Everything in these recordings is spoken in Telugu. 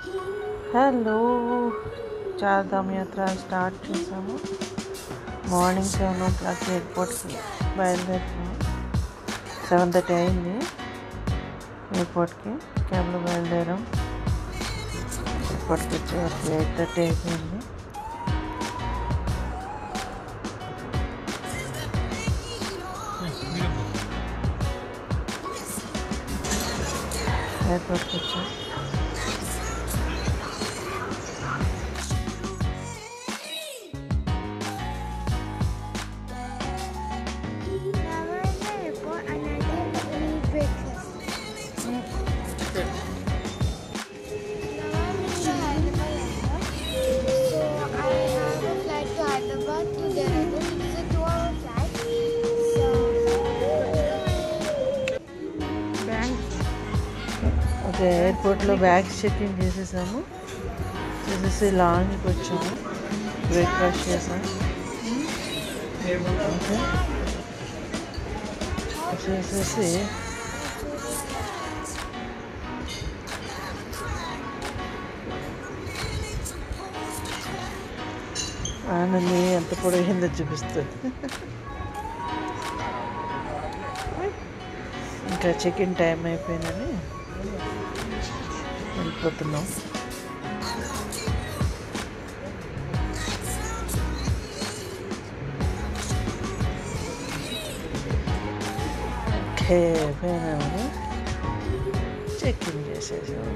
హలో చార్ధామ్ యాత్ర స్టార్ట్ చేసాము మార్నింగ్ సెవెన్ ఓ క్లాక్ ఎయిర్పోర్ట్కి బయలుదేరుతున్నాము సెవెన్ థర్టీ అయింది ఎయిర్పోర్ట్కి క్యాబ్లో బయలుదేరాం ఎయిర్పోర్ట్కి వచ్చే వరకు ఎయిట్ థర్టీ అయిపోయింది ఎయిర్పోర్ట్కి వచ్చాం Now we're in the airport and I think we need breakfast. Now I'm in the Hyderabad airport. So I have a flight to Hyderabad to Dehradun. It's a two-hour flight. So okay ఎయిర్పోర్ట్లో బ్యాగ్స్ చెక్ ఇన్ చేసేసాము చేసేసి లాంజ్కి వచ్చాము బ్రేక్ఫాస్ట్ చేసాం ఓకే చేసేసి ఆనంది ఎంత పొడిగిందో చూపిస్తుంది ఇంకా చెక్ ఇన్ టైం అయిపోయిందని వెళ్ళిపోతున్నాం ఓకే పోయినాము చెక్ ఇన్ చేసేసాము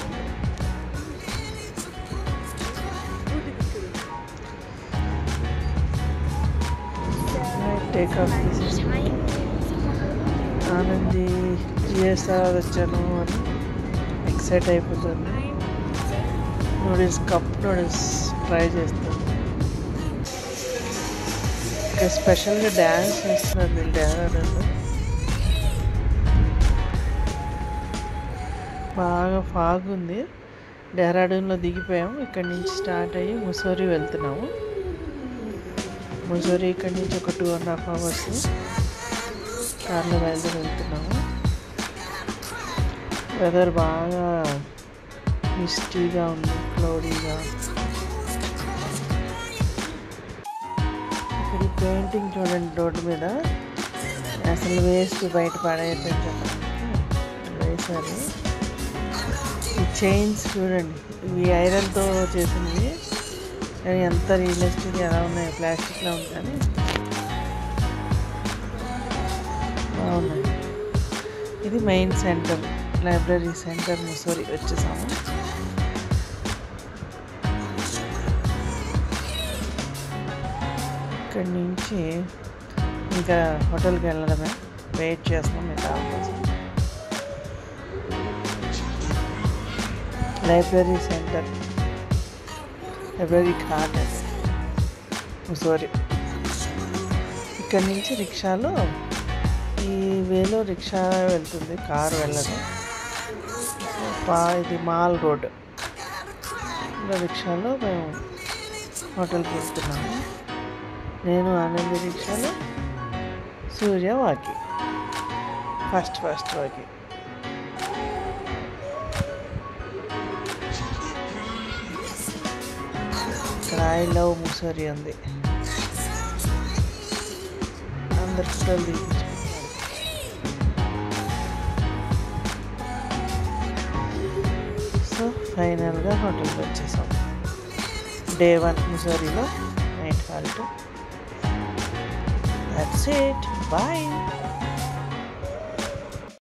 టేక్ ఆఫ్ చేసేసాము ఆనంది ఇయర్స్ తర్వాత వచ్చాను అని ఎక్సైట్ అయిపోతుంది నూడిల్స్ కప్ నూడిల్స్ ట్రై చేస్తాను ఇంకా స్పెషల్గా డ్యాన్స్ చేస్తున్నారు వీళ్ళు డ్యాన్స్ బాగా ఫాగ్ ఉంది డెహ్రాడూన్లో దిగిపోయాము ఇక్కడి నుంచి స్టార్ట్ అయ్యి ముసోరి వెళ్తున్నాము ముసోరి ఇక్కడి నుంచి ఒక టూ అండ్ హాఫ్ అవర్స్ కార్లో బయలుదేరి వెళ్తున్నాము వెదర్ బాగా మిస్టీగా ఉంది క్లౌడీగా ఇక్కడ ఈ పెయింటింగ్ చూడండి రోడ్డు మీద అసలు వేస్ట్ బయట పడేయటం చెప్పడానికి వేశారు ఈ చైన్స్ చూడండి ఇవి ఐరన్తో చేసినవి కానీ ఎంత రియలిస్టిక్ ఎలా ఉన్నాయి ప్లాస్టిక్లో ఉంది కానీ బాగున్నాయి ఇది main centre library centre Mussoorie వచ్చేసాము ఇక్కడి నుంచి ఇంకా హోటల్కి వెళ్ళడమే వెయిట్ చేస్తాం ఇంకా కోసం లైబ్రరీ సెంటర్ లైబ్రరీ ఘాట్ అది ముసోరి ఇక్కడి నుంచి రిక్షాలో ఈ వేలో రిక్షా వెళ్తుంది కారు వెళ్ళదు పా ఇది మాల్ రోడ్ ఇలా రిక్షాలో మేము హోటల్కి వెళ్తున్నాము నేను ఆనంది రిక్షాలో సూర్య వాకి ఫస్ట్ ఫస్ట్ వాకి ఇక్కడ ఐ లవ్ ముసరి ఉంది అందరు ఫోటోలు తీపించుకుంటున్నారు సో ఫైనల్గా హోటల్కి వచ్చేసాం డే వన్ ముసోరీలో night halt that's it bye